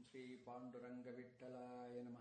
శ్రీ పాండురంగ విఠలాయ నమ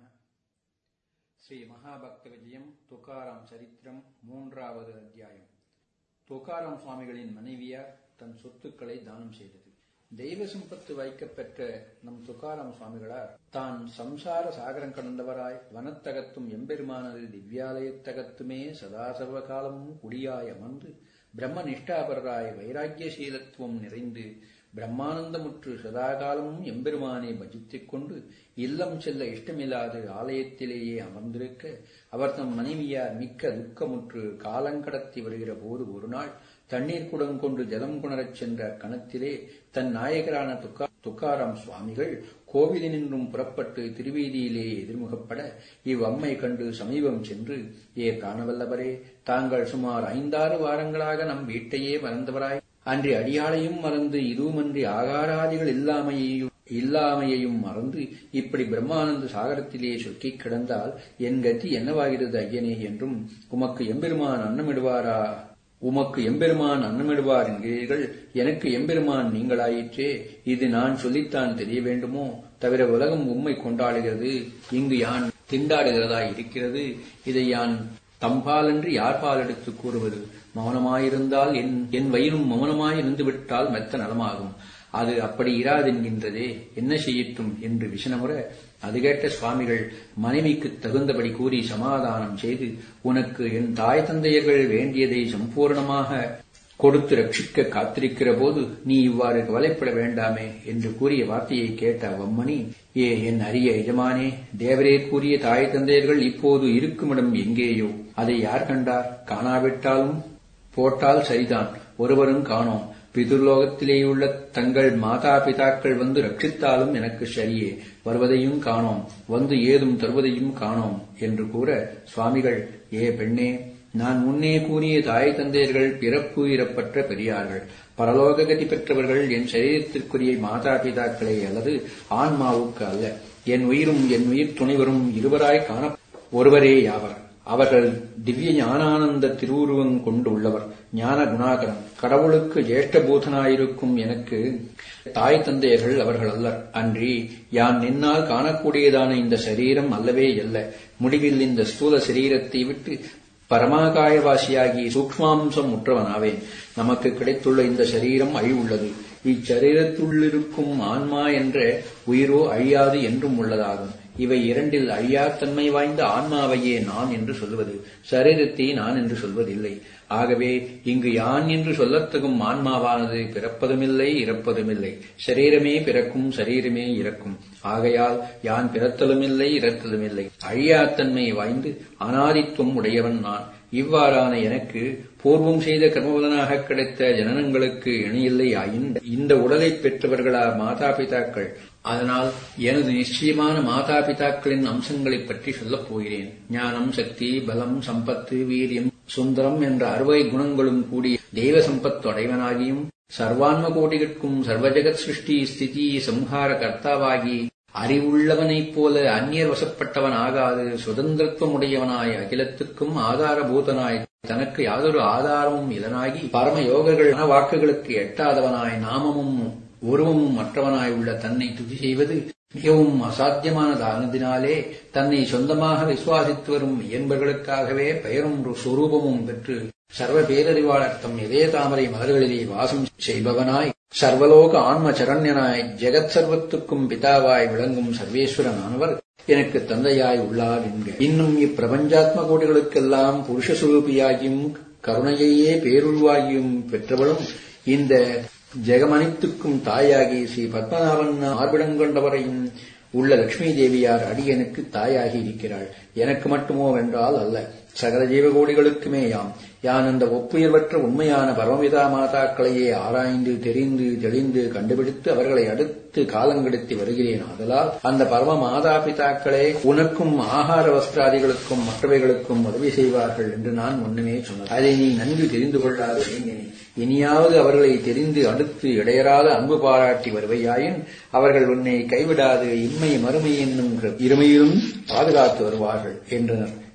ஸ்ரீ மகாபக்த விஜயம் துக்காராம் சரித்திரம் மூன்றாவது அத்தியாயம் துக்காராம் சுவாமிகளின் மனைவியார் தன் சொத்துக்களை தானம் செய்தது தெய்வ சம்பத்து வைக்கப்பெற்ற நம் துக்காராம் சுவாமிகளார் தான் சம்சார சாகரம் கடந்தவராய் வனத்தகத்தும் எம்பெருமானது திவ்யாலயத்தகத்துமே சதா சர்வ காலமும் குடியாய் அமர்ந்து பிரம்ம நிஷ்டாபரராய் வைராக்கியசீலத்துவம் நிறைந்து பிரம்மானந்தமுற்று சதாகாலமும் எம்பெருமானை பஜித்துக் கொண்டு இல்லம் செல்ல இஷ்டமில்லாது ஆலயத்திலேயே அமர்ந்திருக்க அவர் தம் மனைவியார் மிக்க துக்கமுற்று காலங்கடத்தி வருகிற போது ஒரு நாள் தண்ணீர் குடம் கொண்டு ஜலம் குணரச் சென்ற கணத்திலே தன் நாயகரான துக்கா துக்காராம் சுவாமிகள் கோவிலினின்றும் புறப்பட்டு திருவீதியிலே எதிர்முகப்பட இவ்வம்மை கண்டு சமீபம் சென்று ஏ காணவல்லவரே தாங்கள் சுமார் ஐந்தாறு வாரங்களாக நம் வீட்டையே மறந்தவராய் அன்றி அடியாளையும் மறந்து இதுவுமன்றி ஆகாராதிகள் இல்லாமையையும் இல்லாமையையும் மறந்து இப்படி பிரம்மானந்த சாகரத்திலே சொக்கிக் கிடந்தால் என் கதி என்னவாகிறது ஐயனே என்றும் உமக்கு எம்பெருமான் அன்னமிடுவாரா உமக்கு எம்பெருமான் அன்னமிடுவார் என்கிறீர்கள் எனக்கு எம்பெருமான் நீங்களாயிற்றே இது நான் சொல்லித்தான் தெரிய வேண்டுமோ தவிர உலகம் உம்மை கொண்டாடுகிறது இங்கு யான் திண்டாடுகிறதா இருக்கிறது இதை யான் தம்பாலன்று யார்பால் எடுத்து கூறுவது மௌனமாயிருந்தால் என் என் வயிறும் மௌனமாயிருந்து விட்டால் மெத்த நலமாகும் அது அப்படி இராதென்கின்றதே என்ன செய்யட்டும் என்று விஷனமுற அது கேட்ட சுவாமிகள் மனைவிக்கு தகுந்தபடி கூறி சமாதானம் செய்து உனக்கு என் தாய் தந்தையர்கள் வேண்டியதை சம்பூர்ணமாக கொடுத்து ரட்சிக்க காத்திருக்கிற போது நீ இவ்வாறு கவலைப்பட வேண்டாமே என்று கூறிய வார்த்தையை கேட்ட அவ்வம்மணி ஏ என் அரிய எஜமானே தேவரே கூறிய தாய் தந்தையர்கள் இப்போது இருக்குமிடம் எங்கேயோ அதை யார் கண்டார் காணாவிட்டாலும் போட்டால் சரிதான் ஒருவரும் காணோம் பிதுர்லோகத்திலேயுள்ள தங்கள் மாதா பிதாக்கள் வந்து ரட்சித்தாலும் எனக்கு சரியே வருவதையும் காணோம் வந்து ஏதும் தருவதையும் காணோம் என்று கூற சுவாமிகள் ஏ பெண்ணே நான் முன்னே கூறிய தாய் தந்தையர்கள் பிறப்பு இறப்பற்ற பெரியார்கள் பரலோக கதி பெற்றவர்கள் என் சரீரத்திற்குரிய மாதா பிதாக்களே அல்லது ஆன்மாவுக்கு அல்ல என் உயிரும் என் உயிர் துணைவரும் இருவராய் காண ஒருவரே யாவர் அவர்கள் திவ்ய ஞானானந்த திருவுருவம் கொண்டுள்ளவர் ஞான குணாகரம் கடவுளுக்கு ஜேஷ்டபூதனாயிருக்கும் எனக்கு தாய் தந்தையர்கள் அவர்கள் அல்லர் அன்றி யான் நின்னால் காணக்கூடியதான இந்த சரீரம் அல்லவே அல்ல முடிவில் இந்த ஸ்தூல சரீரத்தை விட்டு பரமாகாயவாசியாகி சூக்மாம்சம் உற்றவனாவேன் நமக்கு கிடைத்துள்ள இந்த சரீரம் அழிவுள்ளது இச்சரீரத்துள்ளிருக்கும் ஆன்மா என்ற உயிரோ அழியாது என்றும் உள்ளதாகும் இவை இரண்டில் அழியாத்தன்மை வாய்ந்த ஆன்மாவையே நான் என்று சொல்வது சரீரத்தை நான் என்று சொல்வதில்லை ஆகவே இங்கு யான் என்று சொல்லத்தகும் ஆன்மாவானது பிறப்பதுமில்லை இறப்பதுமில்லை சரீரமே பிறக்கும் சரீரமே இறக்கும் ஆகையால் யான் பிறத்தலுமில்லை இறத்தலுமில்லை அழியாத்தன்மை வாய்ந்து அனாதித்துவம் உடையவன் நான் இவ்வாறான எனக்கு பூர்வம் செய்த கர்மபலனாக கிடைத்த ஜனனங்களுக்கு இணையில்லை ஆயின் இந்த உடலை பெற்றவர்களா மாதா பிதாக்கள் அதனால் எனது நிச்சயமான மாதா பிதாக்களின் அம்சங்களைப் பற்றி சொல்லப் போகிறேன் ஞானம் சக்தி பலம் சம்பத்து வீரியம் சுந்தரம் என்ற அறுவை குணங்களும் கூடிய தெய்வ சம்பத்து அடைவனாகியும் சர்வான்ம கோடிகட்கும் சர்வஜகத் சிருஷ்டி ஸ்திதி சம்ஹார கர்த்தாவாகி அறிவுள்ளவனைப் போல அந்நியர் வசப்பட்டவன் ஆகாது சுதந்திரத்துவமுடையவனாய் அகிலத்துக்கும் ஆதாரபூதனாய் தனக்கு யாதொரு ஆதாரமும் இலனாகி பரமயோகர்கள் வாக்குகளுக்கு எட்டாதவனாய் நாமமும் உருவமும் மற்றவனாய் உள்ள தன்னை துதி செய்வது மிகவும் அசாத்தியமானதானதினாலே தன்னை சொந்தமாக விசுவாசித்து வரும் இயன்பர்களுக்காகவே பெயரும் சுரூபமும் பெற்று சர்வ பேரறிவாளர் தம் இதய தாமரை மலர்களிலே வாசம் செய்பவனாய் சர்வலோக ஆன்ம சரண்யனாய் ஜெகத் சர்வத்துக்கும் பிதாவாய் விளங்கும் சர்வேஸ்வரனானவர் எனக்கு தந்தையாய் உள்ளார் என்க இன்னும் இப்பிரபஞ்சாத்ம கோடிகளுக்கெல்லாம் புருஷஸ்வரூபியாகியும் கருணையையே பேருருவாகியும் பெற்றவளும் இந்த ஜெகமனித்துக்கும் தாயாகி ஸ்ரீ பத்மநாபன் ஆர்பிடங்கொண்டவரையும் உள்ள லட்சுமி தேவியார் அடியனுக்கு தாயாகி இருக்கிறாள் எனக்கு மட்டுமோ வென்றால் அல்ல சகல ஜீவகோடிகளுக்குமே யாம் யான் அந்த ஒப்புயர்வற்ற உண்மையான பரமவிதா மாதாக்களையே ஆராய்ந்து தெரிந்து தெளிந்து கண்டுபிடித்து அவர்களை அடுத்து காலங்கெடுத்து வருகிறேன் ஆதலால் அந்த பரம மாதா பிதாக்களே உனக்கும் ஆகார வஸ்திராதிகளுக்கும் மற்றவைகளுக்கும் உதவி செய்வார்கள் என்று நான் முன்னமே சொன்னேன் அதை நீ நன்கு தெரிந்து கொள்ளாது இனியாவது அவர்களை தெரிந்து அடுத்து இடையறாத அன்பு பாராட்டி வருவையாயின் அவர்கள் உன்னை கைவிடாது இம்மை மறுமை என்னும் இருமையிலும் பாதுகாத்து வருவார்கள் என்றனர்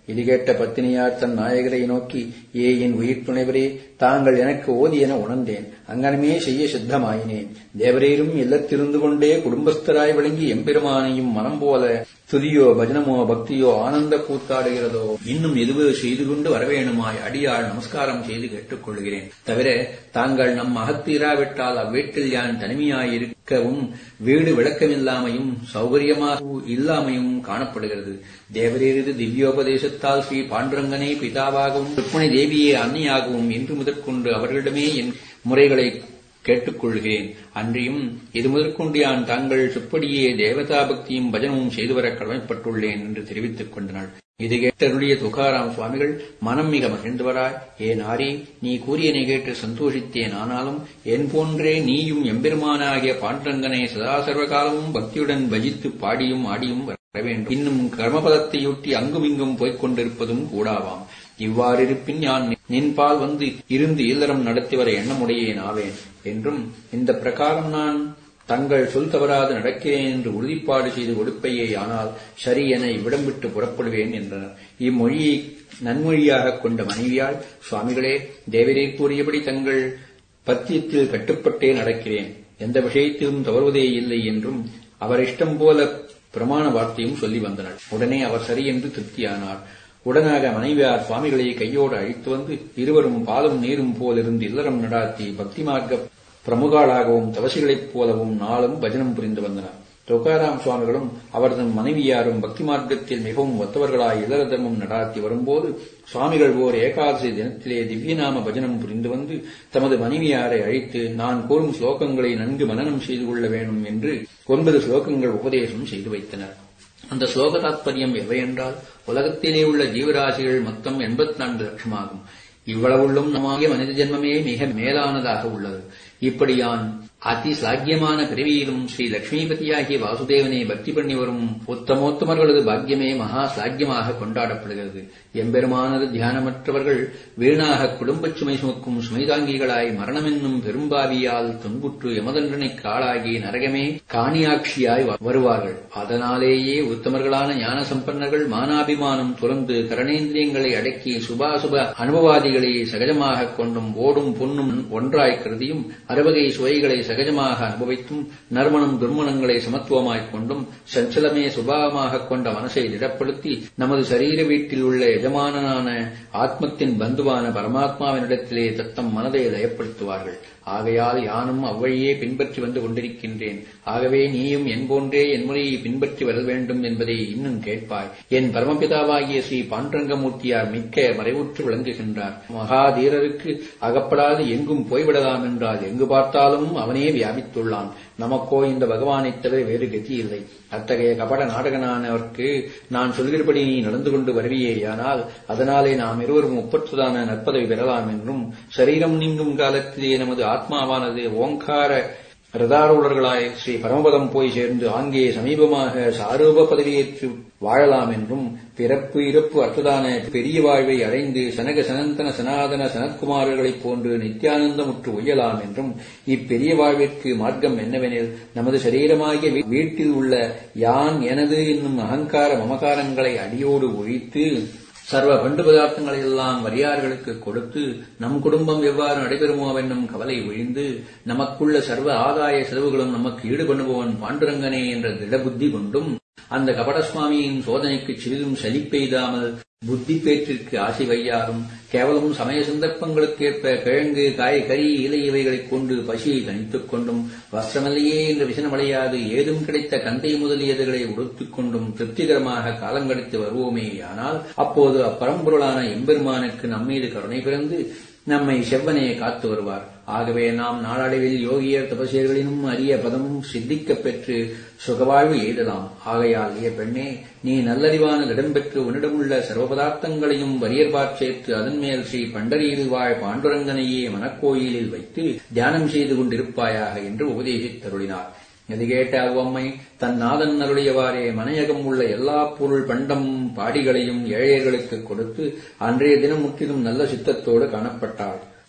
இது கேட்ட பத்தினியார் தன் நாயகரை நோக்கி ஏ என் உயிர் துணைவரே தாங்கள் எனக்கு ஓதி என உணர்ந்தேன் அங்கனமே செய்ய சித்தமாயினேன் தேவரீரும் இல்லத்திருந்து கொண்டே குடும்பஸ்தராய் விளங்கி எம்பெருமானையும் மனம் போல துதியோ பஜனமோ பக்தியோ ஆனந்த கூத்தாடுகிறதோ இன்னும் எதுவோ செய்து கொண்டு வரவேணுமாய் அடியாள் நமஸ்காரம் செய்து கேட்டுக்கொள்கிறேன் தவிர தாங்கள் நம் அகத்தீராவிட்டால் அவ்வீட்டில் யான் தனிமையாயிருக்கவும் வீடு விளக்கமில்லாமையும் சௌகரியமாக இல்லாமையும் காணப்படுகிறது தேவரீரது திவ்யோபதேசத்தால் ஸ்ரீ பாண்டுரங்கனே பிதாவாகவும் ருக்மணி தேவியே அன்னையாகவும் இன்று முதற்கொண்டு அவர்களிடமே என் முறைகளை கேட்டுக்கொள்கிறேன் அன்றியும் இது முதற்கொண்டு யான் தாங்கள் சுப்படியே தேவதா பக்தியும் பஜனமும் செய்து வர கடமைப்பட்டுள்ளேன் என்று தெரிவித்துக் கொண்டனாள் இது கேட்டருடைய துகாராம் சுவாமிகள் மனம் மிக மகிழ்ந்தவராய் ஏ நாரி நீ கூறியனை கேட்டு சந்தோஷித்தேன் ஆனாலும் என் போன்றே நீயும் எம்பெருமானாகிய பாண்டரங்கனை சதா சர்வகாலமும் பக்தியுடன் பஜித்து பாடியும் ஆடியும் வர வேண்டும் இன்னும் கர்மபதத்தையொட்டி அங்குமிங்கும் போய்க் கொண்டிருப்பதும் கூடாவாம் இவ்வாறிருப்பின் யான் நின்பால் வந்து இருந்து இல்லறம் நடத்தி வர எண்ணமுடையேன் ஆவேன் என்றும் இந்த பிரகாரம் நான் தங்கள் சொல் தவறாது நடக்கிறேன் என்று உறுதிப்பாடு செய்து கொடுப்பையே ஆனால் சரி என இவ்விடம் விட்டு புறப்படுவேன் என்றனர் இம்மொழியை நன்மொழியாக கொண்ட மனைவியால் சுவாமிகளே தேவரீர் கூறியபடி தங்கள் பத்தியத்தில் கட்டுப்பட்டே நடக்கிறேன் எந்த விஷயத்திலும் தவறுவதே இல்லை என்றும் அவர் இஷ்டம் போல பிரமாண வார்த்தையும் சொல்லி வந்தனர் உடனே அவர் சரி என்று திருப்தியானார் உடனாக மனைவியார் சுவாமிகளை கையோடு அழைத்து வந்து இருவரும் பாலும் நீரும் போலிருந்து இல்லறம் நடாத்தி பக்தி மார்க்க பிரமுகாளாகவும் தவசிகளைப் போலவும் நாளும் பஜனம் புரிந்து வந்தனர் துகாராம் சுவாமிகளும் அவரது மனைவியாரும் பக்தி மார்க்கத்தில் மிகவும் ஒத்தவர்களாய் இல்லற தர்மம் நடாத்தி வரும்போது சுவாமிகள் ஓர் ஏகாதசி தினத்திலே திவ்யநாம பஜனம் புரிந்து வந்து தமது மனைவியாரை அழைத்து நான் கூறும் ஸ்லோகங்களை நன்கு மனனம் செய்து கொள்ள வேண்டும் என்று ஒன்பது ஸ்லோகங்கள் உபதேசம் செய்து வைத்தனர் அந்த ஸ்லோக தாத்பரியம் எவையென்றால் உலகத்திலே உள்ள ஜீவராசிகள் மொத்தம் எண்பத்தி நான்கு லட்சமாகும் இவ்வளவுள்ளும் நமாகிய மனித ஜென்மமே மிக மேலானதாக உள்ளது இப்படியான் அதி சாக்கியமான பிறவியிலும் ஸ்ரீ லட்சுமிபதியாகிய வாசுதேவனை பக்தி பண்ணி வரும் உத்தமோத்தமர்களது பாக்கியமே மகா சாக்கியமாக கொண்டாடப்படுகிறது எம்பெருமானது தியானமற்றவர்கள் வீணாக குடும்பச் சுமை சுமக்கும் சுமைதாங்கிகளாய் மரணமென்னும் பெரும்பாவியால் துன்புற்று யமதண்டனைக்கு ஆளாகி நரகமே காணியாட்சியாய் வருவார்கள் அதனாலேயே உத்தமர்களான ஞான சம்பன்னர்கள் மானாபிமானம் துறந்து கரணேந்திரியங்களை அடக்கி சுபாசுப அனுபவாதிகளை சகஜமாக கொண்டும் ஓடும் பொன்னும் ஒன்றாய் கருதியும் அறுவகை சுவைகளை சகஜமாக அனுபவித்தும் நறுமணம் துர்மணங்களை சமத்துவமாய்க் கொண்டும் சஞ்சலமே சுபாவமாக கொண்ட மனசை திடப்படுத்தி நமது சரீர வீட்டில் உள்ள எஜமானனான ஆத்மத்தின் பந்துவான பரமாத்மாவினிடத்திலே தத்தம் மனதை லயப்படுத்துவார்கள் ஆகையால் யானும் அவ்வழியே பின்பற்றி வந்து கொண்டிருக்கின்றேன் ஆகவே நீயும் என் போன்றே என் முறையை பின்பற்றி வர வேண்டும் என்பதை இன்னும் கேட்பாய் என் பரமபிதாவாகிய ஸ்ரீ பாண்டரங்கமூர்த்தியார் மிக்க மறைவுற்று விளங்குகின்றார் மகாதீரருக்கு அகப்படாது எங்கும் போய்விடலாம் என்றால் எங்கு பார்த்தாலும் அவனே வியாபித்துள்ளான் நமக்கோ இந்த பகவானைத் தவிர வேறு கதி இல்லை அத்தகைய கபட நாடகனானவர்க்கு நான் சொல்கிறபடி நீ நடந்து கொண்டு வருவியேயானால் அதனாலே நாம் இருவரும் ஒப்பற்றதான நற்பதவி பெறலாம் என்றும் சரீரம் நீங்கும் காலத்திலே நமது ஆத்மாவானது ஓங்கார ரதாரூடர்களாய் ஸ்ரீ பரமபதம் போய் சேர்ந்து ஆங்கே சமீபமாக சாரூப பதவியேற்று வாழலாம் என்றும் பிறப்பு இறப்பு அற்றதான பெரிய வாழ்வை அடைந்து சனக சனந்தன சனாதன சனத்குமாரர்களைப் போன்று நித்யானந்தமுற்று உய்யலாம் என்றும் இப்பெரிய வாழ்விற்கு மார்க்கம் என்னவெனில் நமது சரீரமாகிய வீட்டில் உள்ள யான் எனது என்னும் அகங்கார மமகாரங்களை அடியோடு ஒழித்து சர்வ பண்டு பதார்த்தங்களை எல்லாம் வரியார்களுக்கு கொடுத்து நம் குடும்பம் எவ்வாறு நடைபெறுமோ என்னும் கவலை ஒழிந்து நமக்குள்ள சர்வ ஆதாய செலவுகளும் நமக்கு ஈடுபண்ணுபவன் பாண்டுரங்கனே என்ற திடபுத்தி கொண்டும் அந்த கபடசுவாமியின் சோதனைக்கு சிறிதும் சலிப்பெய்தாமல் புத்தி பேற்றிற்கு ஆசை வையாரும் கேவலம் சமய சந்தர்ப்பங்களுக்கு ஏற்ப கிழங்கு காய் கறி இலை இவைகளைக் கொண்டு பசியை தனித்துக் கொண்டும் வஸ்திரமில்லையே என்று விசனமடையாது ஏதும் கிடைத்த கந்தை முதலியதுகளை உடுத்துக் கொண்டும் திருப்திகரமாக காலங்கடித்து வருவோமேயானால் அப்போது அப்பரம்பொருளான எம்பெருமானுக்கு நம்மீது கருணை பிறந்து நம்மை செவ்வனையை காத்து வருவார் ஆகவே நாம் நாளடைவில் யோகியர் தபசியர்களினும் அரிய பதமும் சித்திக்கப் பெற்று சுகவாழ்வு எய்தலாம் ஆகையால் ஏ பெண்ணே நீ நல்லறிவான இடம்பெற்று உன்னிடமுள்ள சர்வ பதார்த்தங்களையும் வரியர்பாற் சேர்த்து அதன் மேல் ஸ்ரீ பண்டரியில் வாழ் பாண்டுரங்கனையே மனக்கோயிலில் வைத்து தியானம் செய்து கொண்டிருப்பாயாக என்று உபதேசித்தருளினார் இது கேட்ட அவ்வம்மை தன் நாதன் அருளியவாறே மனையகம் உள்ள எல்லா பொருள் பண்டம் பாடிகளையும் ஏழையர்களுக்கு கொடுத்து அன்றைய தினம் முற்றிலும் நல்ல சித்தத்தோடு காணப்பட்டாள்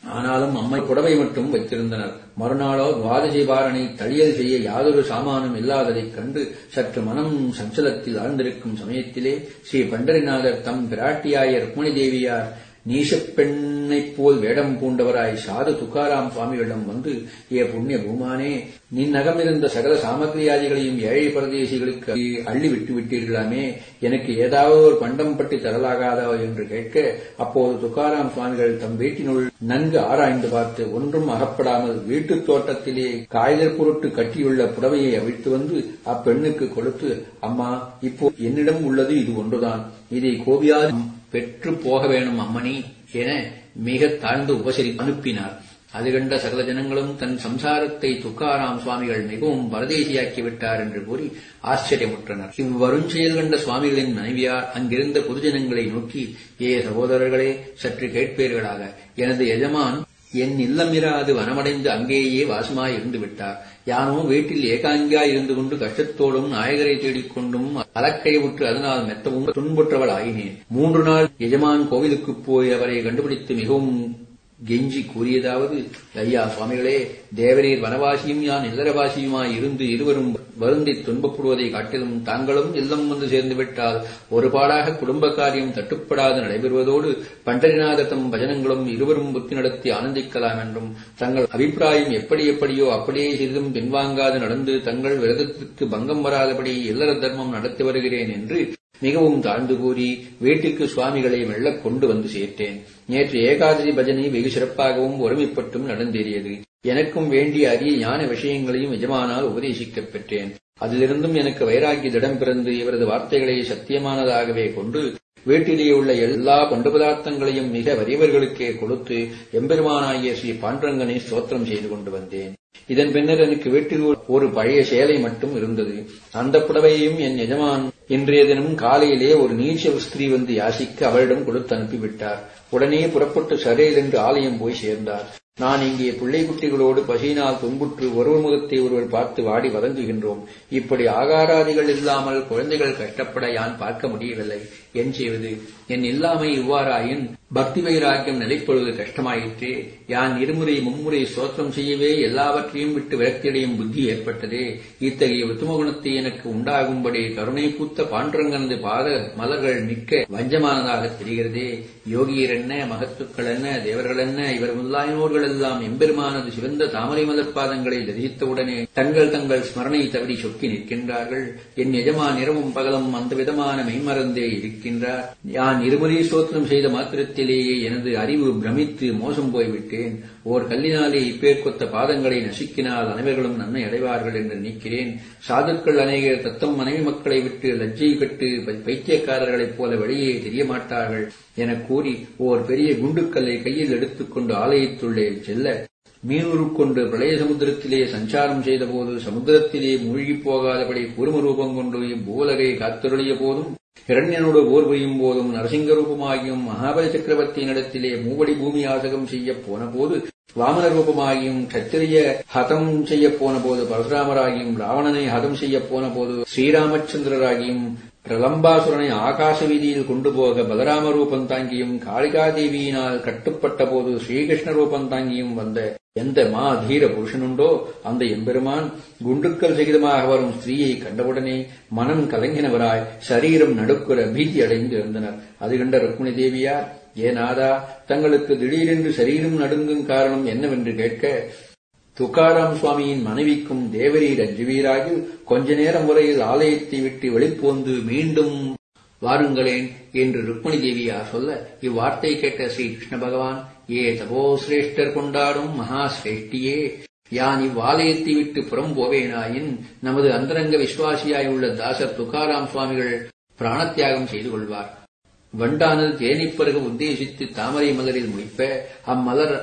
ஆனாலும் அம்மை புடவை மட்டும் வைத்திருந்தனர் மறுநாளோ துவாதசி பாரனை தளியல் செய்ய யாதொரு சாமானும் இல்லாததைக் கண்டு சற்று மனம் சஞ்சலத்தில் ஆழ்ந்திருக்கும் சமயத்திலே ஸ்ரீ பண்டரிநாதர் தம் பிராட்டியாய ருக்மணி தேவியார் நீசப் பெண்ணைப் போல் வேடம் பூண்டவராய் சாது துக்காராம் சுவாமிகளிடம் வந்து ஏ புண்ணிய பூமானே நின்னகமிருந்த சகல சாமகிரியாதிகளையும் ஏழை பரதேசிகளுக்கு அள்ளி விட்டு விட்டீர்களாமே எனக்கு ஏதாவது ஒரு பண்டம் பட்டி தரலாகாதா என்று கேட்க அப்போது துக்காராம் சுவாமிகள் தம் வீட்டினுள் நன்கு ஆராய்ந்து பார்த்து ஒன்றும் அகப்படாமல் வீட்டுத் தோட்டத்திலே காய்தற் பொருட்டு கட்டியுள்ள புடவையை அவிழ்த்து வந்து அப்பெண்ணுக்கு கொடுத்து அம்மா இப்போ என்னிடம் உள்ளது இது ஒன்றுதான் இதை கோபியாது பெற்று போக வேணும் அம்மணி என மிக தாழ்ந்து உபசரி அனுப்பினார் அது கண்ட சகல ஜனங்களும் தன் சம்சாரத்தை துக்காராம் சுவாமிகள் மிகவும் பரதேசியாக்கி விட்டார் என்று கூறி ஆச்சரியமுற்றனர் இவ்வருஞ்செயல் கண்ட சுவாமிகளின் மனைவியார் அங்கிருந்த பொதுஜனங்களை நோக்கி ஏ சகோதரர்களே சற்று கேட்பீர்களாக எனது எஜமான் என் இல்லமிராது வனமடைந்து அங்கேயே வாசமாய் இருந்து விட்டார் யானோ வீட்டில் ஏகாங்கியாய் இருந்து கொண்டு கஷ்டத்தோடும் நாயகரை தேடிக்கொண்டும் அலக்கையுற்று அதனால் மெத்தவும் துன்புற்றவள் ஆயினேன் மூன்று நாள் எஜமான் கோவிலுக்குப் போய் அவரை கண்டுபிடித்து மிகவும் கெஞ்சி கூறியதாவது ஐயா சுவாமிகளே தேவரீர் வனவாசியும் யான் இல்லறவாசியுமாய் இருந்து இருவரும் வருந்தி துன்பப்படுவதை காட்டிலும் தாங்களும் இல்லம் வந்து சேர்ந்து விட்டால் ஒரு பாடாக குடும்ப காரியம் தட்டுப்படாது நடைபெறுவதோடு பண்டரிநாத தம் பஜனங்களும் இருவரும் புத்தி நடத்தி ஆனந்திக்கலாம் என்றும் தங்கள் அபிப்பிராயம் எப்படி எப்படியோ அப்படியே சிறிதும் பின்வாங்காது நடந்து தங்கள் விரதத்திற்கு பங்கம் வராதபடி இல்லற தர்மம் நடத்தி வருகிறேன் என்று மிகவும் தாழ்ந்து கூறி வீட்டிற்கு சுவாமிகளை மெல்லக் கொண்டு வந்து சேர்த்தேன் நேற்று ஏகாதசி பஜனை வெகு சிறப்பாகவும் ஒருமைப்பட்டும் நடந்தேறியது எனக்கும் வேண்டிய அரிய ஞான விஷயங்களையும் எஜமானால் உபதேசிக்கப் பெற்றேன் அதிலிருந்தும் எனக்கு வைராக்கிய திடம் பிறந்து இவரது வார்த்தைகளை சத்தியமானதாகவே கொண்டு வீட்டிலே உள்ள எல்லா பண்டு பதார்த்தங்களையும் மிக வறியவர்களுக்கே கொடுத்து எம்பெருமானாகிய ஸ்ரீ பாண்டரங்கனை ஸ்தோத்திரம் செய்து கொண்டு வந்தேன் இதன் பின்னர் எனக்கு வீட்டில் ஒரு பழைய சேலை மட்டும் இருந்தது அந்த புடவையையும் என் எஜமான் இன்றைய தினம் காலையிலே ஒரு நீச்ச ஸ்திரீ வந்து யாசிக்க அவளிடம் கொடுத்து அனுப்பிவிட்டார் உடனே புறப்பட்டு சரையில் என்று ஆலயம் போய் சேர்ந்தார் நான் இங்கே பிள்ளை குட்டிகளோடு பசியினால் துன்புற்று ஒருவர் முகத்தை ஒருவர் பார்த்து வாடி வதங்குகின்றோம் இப்படி ஆகாராதிகள் இல்லாமல் குழந்தைகள் கஷ்டப்பட யான் பார்க்க முடியவில்லை என் செய்வது என் இல்லாமை இவ்வாறாயின் பக்தி வைராக்கியம் நிலைப்படுவது கஷ்டமாயிற்றே யான் இருமுறை மும்முறை சோத்திரம் செய்யவே எல்லாவற்றையும் விட்டு விரக்தியடையும் புத்தி ஏற்பட்டதே இத்தகைய உத்தம குணத்தை எனக்கு உண்டாகும்படி கருணை பூத்த பாண்டரங்கனது பாத மலர்கள் மிக்க வஞ்சமானதாக தெரிகிறதே யோகியர் என்ன மகத்துக்கள் என்ன தேவர்கள் என்ன இவர் முதலாயினோர்கள் எல்லாம் எம்பெருமானது சிவந்த தாமரை மலர் பாதங்களை தரிசித்தவுடனே தங்கள் தங்கள் ஸ்மரணை தவறி சொக்கி நிற்கின்றார்கள் என் எஜமான் இரவும் பகலும் அந்த விதமான மெய்மறந்தே இருக்கின்றார் யான் இருமுறை சோத்திரம் செய்த மாத்திரத்திலேயே எனது அறிவு பிரமித்து மோசம் போய்விட்டேன் ஓர் கல்லினாலே இப்பேர் கொத்த பாதங்களை நசுக்கினால் அனைவர்களும் நன்மை அடைவார்கள் என்று நினைக்கிறேன் சாதுக்கள் அநேகர் தத்தம் மனைவி மக்களை விட்டு லஜ்ஜை கட்டு பைத்தியக்காரர்களைப் போல வெளியே தெரியமாட்டார்கள் எனக் கூறி ஓர் பெரிய குண்டுக்கல்லை கையில் எடுத்துக்கொண்டு ஆலயத்துள்ளே செல்ல மீனுருக்கொண்டு பிரளய சமுத்திரத்திலே சஞ்சாரம் செய்தபோது சமுத்திரத்திலே மூழ்கிப் போகாதபடி கூர்ம ரூபம் கொண்டு இப்பூலகை காத்தருளிய போதும் இரண்யனோடு போர் புரியும் போதும் நரசிங்க ரூபமாகியும் மகாபலி சக்கரவர்த்தியினிடத்திலே மூவடி பூமி யாசகம் செய்யப் போன போது வாமன ரூபமாகியும் கத்திரிய ஹதம் செய்யப் போன போது பரசுராமராகியும் ராவணனை ஹதம் செய்யப் போன போது ஸ்ரீராமச்சந்திரராகியும் பிரலம்பாசுரனை ஆகாச வீதியில் கொண்டு போக பலராம ரூபம் தாங்கியும் காளிகாதேவியினால் கட்டுப்பட்ட போது ஸ்ரீகிருஷ்ண ரூபம் தாங்கியும் வந்த எந்த மா தீர புருஷனுண்டோ அந்த எம்பெருமான் குண்டுக்கள் சகிதமாக வரும் ஸ்திரீயை கண்டவுடனே மனம் கலங்கினவராய் சரீரம் நடுக்குற பீதி அடைந்து இருந்தனர் அது கண்ட ருக்மிணி தேவியார் ஏனாதா தங்களுக்கு திடீரென்று சரீரம் நடுங்கும் காரணம் என்னவென்று கேட்க துக்காராம் சுவாமியின் மனைவிக்கும் தேவரீர் அஞ்சுவீராகில் கொஞ்ச நேரம் வரையில் ஆலயத்தை விட்டு வெளிப்போந்து மீண்டும் வாருங்களேன் என்று ருக்மிணி தேவியார் சொல்ல இவ்வார்த்தை கேட்ட ஸ்ரீ கிருஷ்ண பகவான் ஏ தபோசிரேஷ்டர் கொண்டாடும் மகா சிரேஷ்டியே யான் இவ்வாலயத்தை விட்டு புறம் போவேனாயின் நமது அந்தரங்க விசுவாசியாய் உள்ள தாசர் துக்காராம் சுவாமிகள் பிராணத்தியாகம் செய்து கொள்வார் வண்டானது தேனிப்பருக உத்தேசித்து தாமரை மலரில் முடிப்ப அம்மலர்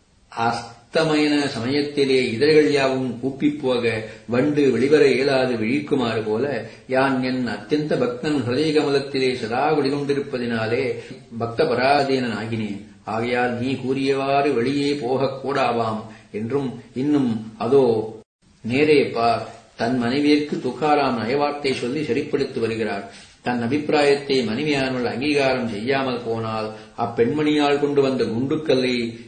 அஸ்தமயன சமயத்திலே இதழ்கள் யாவும் கூப்பிப் போக வண்டு வெளிவர இயலாது விழிக்குமாறு போல யான் என் அத்தியந்த பக்தன் ஹிருதய கமலத்திலே சதா வெளிகொண்டிருப்பதினாலே பக்த பராதீனன் ஆகினேன் ஆகையால் நீ கூறியவாறு வெளியே போகக் கூடாவாம் என்றும் இன்னும் அதோ நேரே பார் தன் மனைவியருக்கு துக்காராம் நயவார்த்தை சொல்லி சரிப்படுத்தி வருகிறார் தன் அபிப்பிராயத்தை மனைவியானவள் அங்கீகாரம் செய்யாமல் போனால் அப்பெண்மணியால் கொண்டு வந்த குண்டுக்கல்லை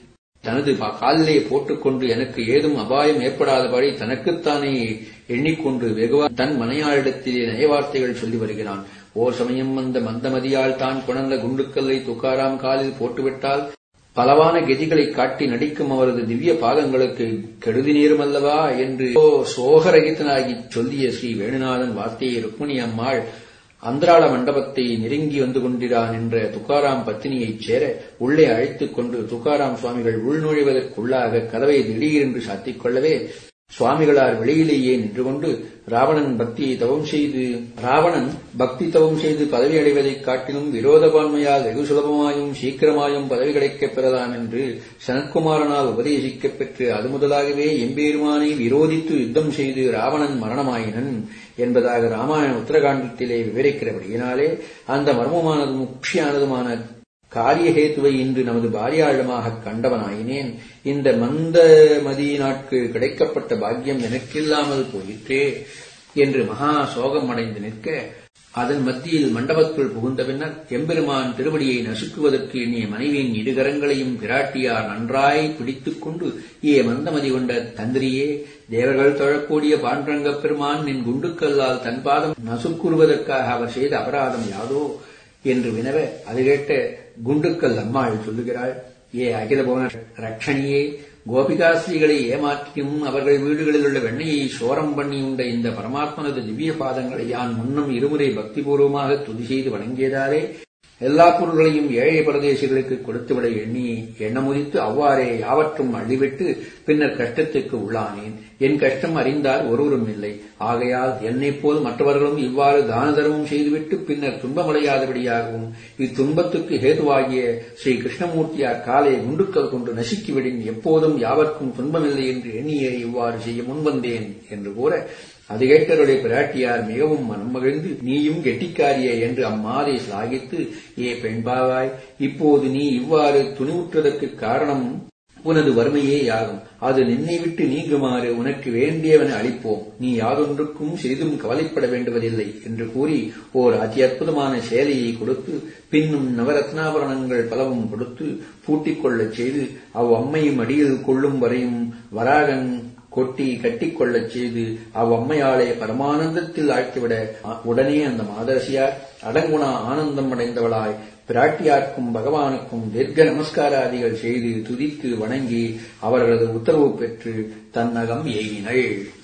தனது காலிலே போட்டுக்கொண்டு எனக்கு ஏதும் அபாயம் ஏற்படாதபடி தனக்குத்தானே எண்ணிக்கொண்டு வெகுவா தன் மனையாளிடத்திலே நயவார்த்தைகள் சொல்லி வருகிறான் ஓர் சமயம் அந்த மந்தமதியால் தான் குணர்ந்த குண்டுக்கல்லை துக்காராம் காலில் போட்டுவிட்டால் பலவான கெதிகளை காட்டி நடிக்கும் அவரது திவ்ய பாதங்களுக்கு கெடுதி நேருமல்லவா என்று சோகரகிதனாகி சொல்லிய ஸ்ரீ வேணுநாதன் வார்த்தையை ருக்மிணி அம்மாள் அந்தராள மண்டபத்தை நெருங்கி வந்து கொண்டிரான் என்ற துக்காராம் பத்தினியைச் சேர உள்ளே அழைத்துக் கொண்டு துக்காராம் சுவாமிகள் உள்நுழைவதற்குள்ளாக கதவை திடீரென்று சாத்திக் கொள்ளவே சுவாமிகளார் வெளியிலேயே நின்று கொண்டு ராவணன் பக்தியை தவம் செய்து ராவணன் பக்தி தவம் செய்து பதவி அடைவதைக் காட்டிலும் விரோதபான்மையால் வெகு சுலபமாயும் சீக்கிரமாயும் பதவி கிடைக்கப் பெறலாம் என்று சனத்குமாரனால் உபதேசிக்கப் பெற்று அது முதலாகவே எம்பெருமானை விரோதித்து யுத்தம் செய்து ராவணன் மரணமாயினன் என்பதாக ராமாயண உத்தரகாண்டத்திலே விவரிக்கிறபடியினாலே அந்த மர்மமானதும் முக்கியானதுமான காரியஹேத்துவை இன்று நமது பாரியாழமாக கண்டவனாயினேன் இந்த மந்த மதி நாட்கு கிடைக்கப்பட்ட பாக்கியம் எனக்கில்லாமல் போயிற்றே என்று மகா சோகம் அடைந்து நிற்க அதன் மத்தியில் மண்டபத்துள் புகுந்த பின்னர் எம்பெருமான் திருவடியை நசுக்குவதற்கு எண்ணிய மனைவியின் இருகரங்களையும் பிராட்டியார் நன்றாய் பிடித்துக் கொண்டு ஏ மந்தமதி கொண்ட தந்திரியே தேவர்கள் தொழக்கூடிய பாண்டரங்கப் பெருமான் நின் குண்டுக்கல்லால் தன் பாதம் நசுக்குறுவதற்காக அவர் செய்த அபராதம் யாதோ என்று வினவ அது கேட்ட குண்டுக்கல் அம்மாள் சொல்லுகிறாள் ஏ அகிலபோன ரட்சணியே கோபிகாஸ்ரீகளை ஏமாற்றியும் அவர்கள் வீடுகளில் உள்ள வெண்ணையை சோரம் பண்ணி உண்ட இந்த பரமாத்மனது திவ்ய பாதங்களை யான் முன்னும் இருமுறை பக்திபூர்வமாக துதி செய்து வணங்கியதாலே எல்லா பொருள்களையும் ஏழை பிரதேசிகளுக்கு கொடுத்துவிட எண்ணி எண்ணமுதித்து அவ்வாறே யாவற்றும் அள்ளிவிட்டு பின்னர் கஷ்டத்துக்கு உள்ளானேன் என் கஷ்டம் அறிந்தார் ஒருவரும் இல்லை ஆகையால் என்னைப் போல் மற்றவர்களும் இவ்வாறு தான தர்மம் செய்துவிட்டு பின்னர் துன்பமடையாதபடியாகவும் இத்துன்பத்துக்கு ஹேதுவாகிய ஸ்ரீ கிருஷ்ணமூர்த்தியார் காலை குண்டுக்கள் கொண்டு நசுக்கிவிடின் எப்போதும் யாவர்க்கும் துன்பமில்லை என்று எண்ணியே இவ்வாறு செய்ய முன்வந்தேன் என்று கூற அது கேட்டருடைய பிராட்டியார் மிகவும் மனம் மகிழ்ந்து நீயும் கெட்டிக்காரியே என்று அம்மாதை சிலாகித்து ஏ பெண்பாவாய் இப்போது நீ இவ்வாறு துணிவுற்றதற்கு காரணம் உனது வறுமையே யாகும் அது நின்னை விட்டு நீங்குமாறு உனக்கு வேண்டியவன அளிப்போம் நீ யாதொன்றுக்கும் சிறிதும் கவலைப்பட வேண்டுவதில்லை என்று கூறி ஓர் அதி அற்புதமான சேலையை கொடுத்து பின்னும் நவரத்னாபரணங்கள் பலவும் கொடுத்து பூட்டிக் கொள்ளச் செய்து அவ்வம்மையும் அடியில் கொள்ளும் வரையும் வராகன் கொட்டி கட்டிக்கொள்ளச் செய்து அவ்வம்மையாளை பரமானந்தத்தில் ஆழ்த்திவிட உடனே அந்த மாதரசியார் அடங்குணா ஆனந்தம் அடைந்தவளாய் பிராட்டியார்க்கும் பகவானுக்கும் தீர்க்க நமஸ்காராதிகள் செய்து துதித்து வணங்கி அவர்களது உத்தரவு பெற்று தன்னகம் எய்தினள்